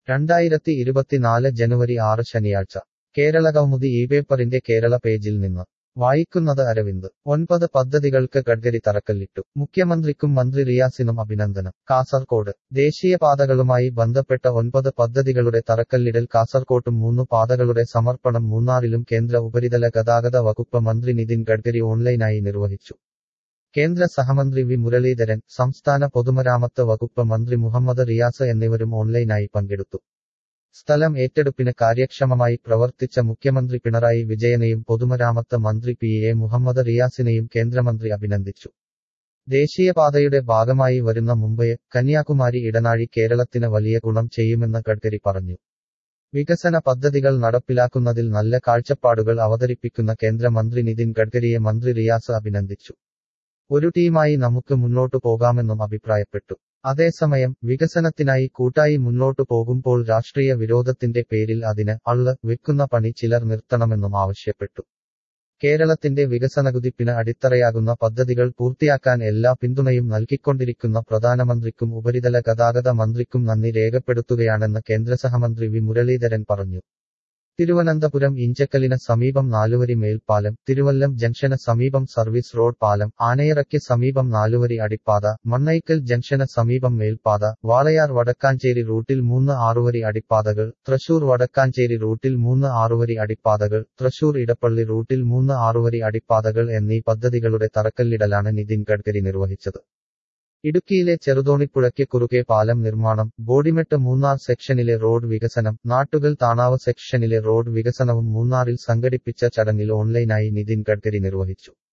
രണ്ടായിരത്തി ഇരുപത്തിനാല് ജനുവരി ആറ് ശനിയാഴ്ച കേരളകൗമുദി ഈ പേപ്പറിന്റെ കേരള പേജിൽ നിന്ന് വായിക്കുന്നത് അരവിന്ദ് ഒൻപത് പദ്ധതികൾക്ക് ഗഡ്കരി തറക്കല്ലിട്ടു മുഖ്യമന്ത്രിക്കും മന്ത്രി റിയാസിനും അഭിനന്ദനം കാസർകോട് ദേശീയപാതകളുമായി ബന്ധപ്പെട്ട ഒൻപത് പദ്ധതികളുടെ തറക്കല്ലിടൽ കാസർകോട്ടും മൂന്ന് പാതകളുടെ സമർപ്പണം മൂന്നാറിലും കേന്ദ്ര ഉപരിതല ഗതാഗത വകുപ്പ് മന്ത്രി നിതിൻ ഗഡ്കരി ഓൺലൈനായി നിർവഹിച്ചു കേന്ദ്ര സഹമന്ത്രി വി മുരളീധരൻ സംസ്ഥാന പൊതുമരാമത്ത് വകുപ്പ് മന്ത്രി മുഹമ്മദ് റിയാസ് എന്നിവരും ഓൺലൈനായി പങ്കെടുത്തു സ്ഥലം ഏറ്റെടുപ്പിന് കാര്യക്ഷമമായി പ്രവർത്തിച്ച മുഖ്യമന്ത്രി പിണറായി വിജയനെയും പൊതുമരാമത്ത് മന്ത്രി പി എ മുഹമ്മദ് റിയാസിനെയും കേന്ദ്രമന്ത്രി അഭിനന്ദിച്ചു ദേശീയപാതയുടെ ഭാഗമായി വരുന്ന മുംബൈ കന്യാകുമാരി ഇടനാഴി കേരളത്തിന് വലിയ ഗുണം ചെയ്യുമെന്ന് ഗഡ്കരി പറഞ്ഞു വികസന പദ്ധതികൾ നടപ്പിലാക്കുന്നതിൽ നല്ല കാഴ്ചപ്പാടുകൾ അവതരിപ്പിക്കുന്ന കേന്ദ്രമന്ത്രി നിതിൻ ഗഡ്കരിയെ മന്ത്രി റിയാസ് അഭിനന്ദിച്ചു ഒരു ടീമായി നമുക്ക് മുന്നോട്ടു പോകാമെന്നും അഭിപ്രായപ്പെട്ടു അതേസമയം വികസനത്തിനായി കൂട്ടായി മുന്നോട്ടു പോകുമ്പോൾ രാഷ്ട്രീയ വിരോധത്തിന്റെ പേരിൽ അതിന് അള്ള് വെക്കുന്ന പണി ചിലർ നിർത്തണമെന്നും ആവശ്യപ്പെട്ടു കേരളത്തിന്റെ വികസനകുതിപ്പിന് അടിത്തറയാകുന്ന പദ്ധതികൾ പൂർത്തിയാക്കാൻ എല്ലാ പിന്തുണയും നൽകിക്കൊണ്ടിരിക്കുന്ന പ്രധാനമന്ത്രിക്കും ഉപരിതല ഗതാഗത മന്ത്രിക്കും നന്ദി രേഖപ്പെടുത്തുകയാണെന്ന് കേന്ദ്രസഹമന്ത്രി വി മുരളീധരൻ പറഞ്ഞു തിരുവനന്തപുരം ഇഞ്ചക്കലിന് സമീപം നാലുവരി മേൽപ്പാലം തിരുവല്ലം ജംഗ്ഷന് സമീപം സർവീസ് റോഡ് പാലം ആനയറയ്ക്ക് സമീപം നാലുവരി അടിപ്പാത മണ്ണൈക്കൽ ജംഗ്ഷന് സമീപം മേൽപ്പാത വാളയാർ വടക്കാഞ്ചേരി റൂട്ടിൽ മൂന്ന് ആറുവരി അടിപ്പാതകൾ തൃശൂർ വടക്കാഞ്ചേരി റൂട്ടിൽ മൂന്ന് ആറുവരി അടിപ്പാതകൾ തൃശൂർ ഇടപ്പള്ളി റൂട്ടിൽ മൂന്ന് ആറുവരി അടിപ്പാതകൾ എന്നീ പദ്ധതികളുടെ തറക്കല്ലിടലാണ് നിതിൻ ഗഡ്കരി നിർവഹിച്ചത് ഇടുക്കിയിലെ ചെറുതോണിപ്പുഴയ്ക്ക് കുറുകെ പാലം നിർമ്മാണം ബോഡിമെട്ട് മൂന്നാർ സെക്ഷനിലെ റോഡ് വികസനം നാട്ടുകൽ താണാവ് സെക്ഷനിലെ റോഡ് വികസനവും മൂന്നാറിൽ സംഘടിപ്പിച്ച ചടങ്ങിൽ ഓൺലൈനായി നിതിൻ ഗഡ്കരി നിർവഹിച്ചു